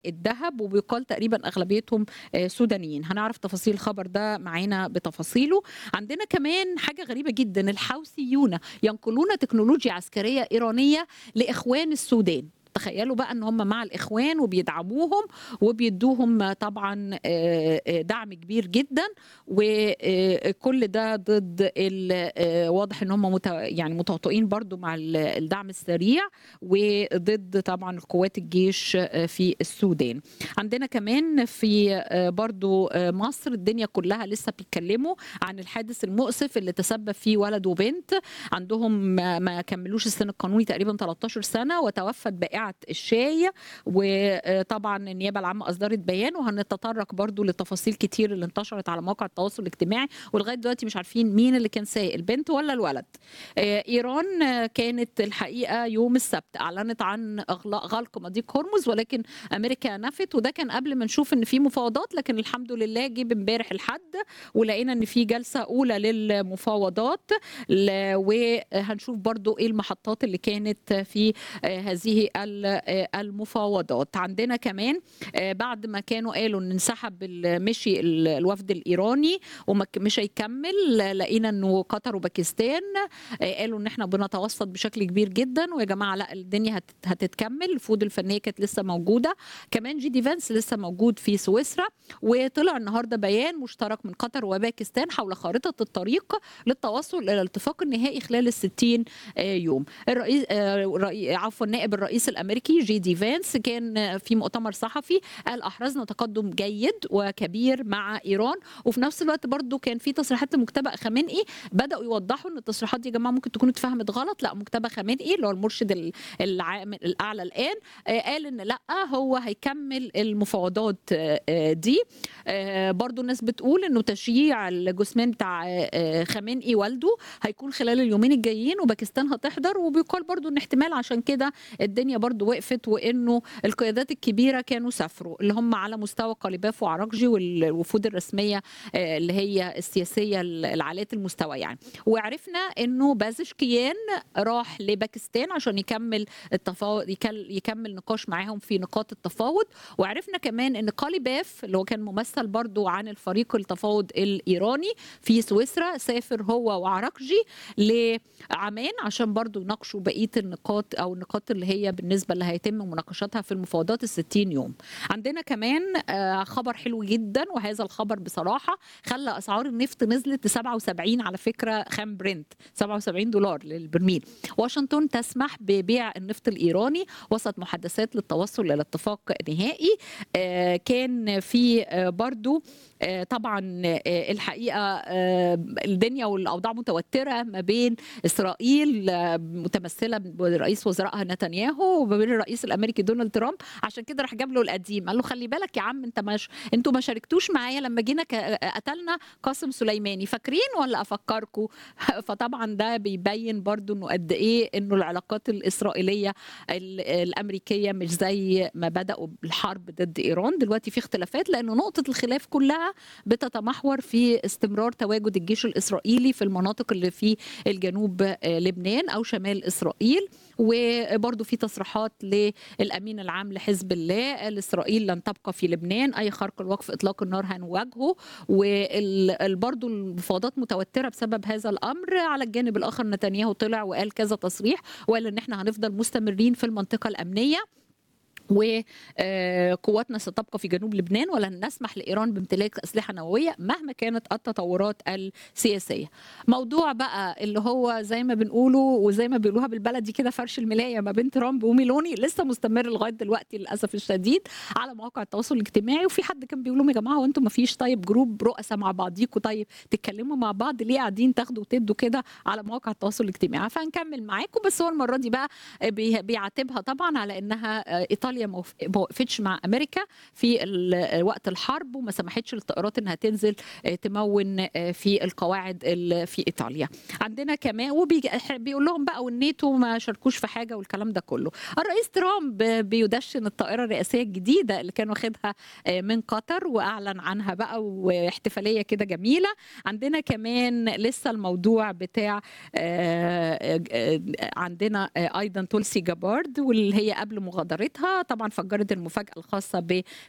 الذهب وبيقال تقريبا اغلبيتهم آه، سودانيين هنعرف تفاصيل الخبر ده معانا بتفاصيله عندنا كمان حاجه غريبه جدا الحوثيون ينقلون تكنولوجيا عسكريه ايرانيه لاخوان السودان تخيلوا بقى ان هم مع الاخوان وبيدعموهم وبيدوهم طبعا آه، آه، دعم كبير جدا وكل ده ضد ال- آه، واضح ان هم مت- يعني متواطئين برضو مع ال- الدعم السريع وضد طبعا قوات الجيش آه، في السودان عندنا كمان في آه، برضو آه، مصر الدنيا كلها لسه بيتكلموا عن الحادث المؤسف اللي تسبب فيه ولد وبنت عندهم ما ما كملوش السن القانوني تقريبا 13 سنه وتوفت بائعه الشاي وطبعا النيابه العامه اصدرت بيان وهنتطرق برضو لتفاصيل كتير اللي انتشرت على مواقع التواصل الاجتماعي ولغايه دلوقتي مش عارفين مين اللي كان سايق البنت ولا الولد آه، ايران آه، كانت الحقيقه يوم السبت اعلنت عن اغلاق غلق مضيق هرمز ولكن امريكا نفت وده كان قبل ما نشوف ان في مفاوضات لكن الحمد لله جه امبارح الحد ولقينا ان في جلسه اولى للمفاوضات ل- وهنشوف برضو ايه المحطات اللي كانت في آه، هذه ال- آه، المفاوضات عندنا كمان آه، بعد ما كانوا قالوا ان انسحب ال- مشي ال- الوفد الايراني ومش هيكمل لقينا انه قطر وباكستان آه، قالوا ان احنا بنتوسط بشكل كبير جدا ويا جماعه لا الدنيا هت- هتتكمل الفود الفنيه كانت لسه موجوده كمان جي دي فانس لسه موجود في سويسرا وطلع النهارده بيان مشترك من قطر وباكستان حول خارطه الطريق للتوصل الى الاتفاق النهائي خلال ال 60 آه، يوم الرئيس آه، رئي- عفوا نائب الرئيس الامريكي جي دي فانس كان آه، في مؤتمر صحفي قال احرزنا تقدم جيد وكبير مع ايران وفي نفس الوقت برضو كان في تصريحات لمجتبى خامنئي بداوا يوضحوا ان التصريحات دي يا جماعه ممكن تكون اتفهمت غلط لا مجتبى خامنئي اللي هو المرشد ال- العام الاعلى الان آه، قال ان لا هو هيكمل المفاوضات آه، آه، دي آه، برضو الناس بتقول انه تشييع الجثمان بتاع آه، آه، خامنئي والده هيكون خلال اليومين الجايين وباكستان هتحضر وبيقال برضو ان احتمال عشان كده الدنيا برضو وقفت وانه القيادات الكبيره كانوا سافروا اللي هم على مستوى قليباف وعراقجي والوفود الرسميه آه، اللي هي السياسيه العاليه المستوى يعني وعرفنا انه بازشكيان راح لباكستان عشان يكمل التفاوض يكل- يكمل نقاش معاهم في نقاط التفاوض وعرفنا كمان ان قاليباف اللي هو كان ممثل برضو عن الفريق التفاوض الايراني في سويسرا سافر هو وعراقجي لعمان عشان برضو يناقشوا بقيه النقاط او النقاط اللي هي بالنسبه اللي هيتم مناقشتها في المفاوضات ال 60 يوم عندنا كمان آه، خبر حلو جدا وهذا الخبر بصراحه خلى اسعار النفط نزلت ل 77 على فكره خام برنت 77 دولار للبرميل واشنطن تسمح ببيع النفط الايراني وسط محادثات للتوصل الى اتفاق نهائي آه، كان في آه، برضو آه، طبعا آه، الحقيقه آه، الدنيا والاوضاع متوتره ما بين اسرائيل آه، متمثله برئيس وزرائها نتنياهو وما بين الرئيس الامريكي دونالد ترامب عشان كده راح جاب له القديم قال له خلي بالك يا عم انت مش انتوا ما شاركتوش معايا لما جينا ك- قتلنا قاسم سليماني فاكرين ولا افكركم فطبعا ده بيبين برضو انه قد ايه انه العلاقات الاسرائيليه ال- الامريكيه مش زي ما بداوا الحرب ضد ايران دلوقتي في اختلافات لانه نقطه الخلاف كلها بتتمحور في استمرار تواجد الجيش الاسرائيلي في المناطق اللي في الجنوب آه، لبنان او شمال اسرائيل وبرضو في تصريحات للامين العام لحزب الله قال اسرائيل لن تبقى في لبنان اي خرق الوقف اطلاق النار هنواجهه وبرضو المفاوضات متوتره بسبب هذا الامر على الجانب الاخر نتنياهو طلع وقال كذا تصريح وقال ان احنا هنفضل مستمرين في المنطقه الامنيه وقواتنا ستبقى في جنوب لبنان ولن نسمح لايران بامتلاك اسلحه نوويه مهما كانت التطورات السياسيه. موضوع بقى اللي هو زي ما بنقوله وزي ما بيقولوها بالبلدي كده فرش الملايه ما بين ترامب وميلوني لسه مستمر لغايه دلوقتي للاسف الشديد على مواقع التواصل الاجتماعي وفي حد كان بيقول لهم يا جماعه هو انتم ما فيش طيب جروب رؤساء مع بعضيكوا طيب تتكلموا مع بعض ليه قاعدين تاخدوا وتدوا كده على مواقع التواصل الاجتماعي فهنكمل معاكم بس هو المره دي بقى بي- بيعاتبها طبعا على انها آه، ايطاليا ما وف- ما وقفتش مع امريكا في ال- وقت الحرب وما سمحتش للطائرات انها تنزل آه، تمون آه، في القواعد ال- في ايطاليا عندنا كمان وبيقول لهم بقى والناتو ما شاركوش في حاجه والكلام ده كله الرئيس ترامب بيدشن الطائره الرئاسيه الجديده اللي كان واخدها آه، من قطر واعلن عنها بقى واحتفاليه كده جميله عندنا كمان لسه الموضوع بتاع آه، آه، آه، عندنا آه، ايضا تولسي جابارد واللي هي قبل مغادرتها طبعا فجرت المفاجاه الخاصه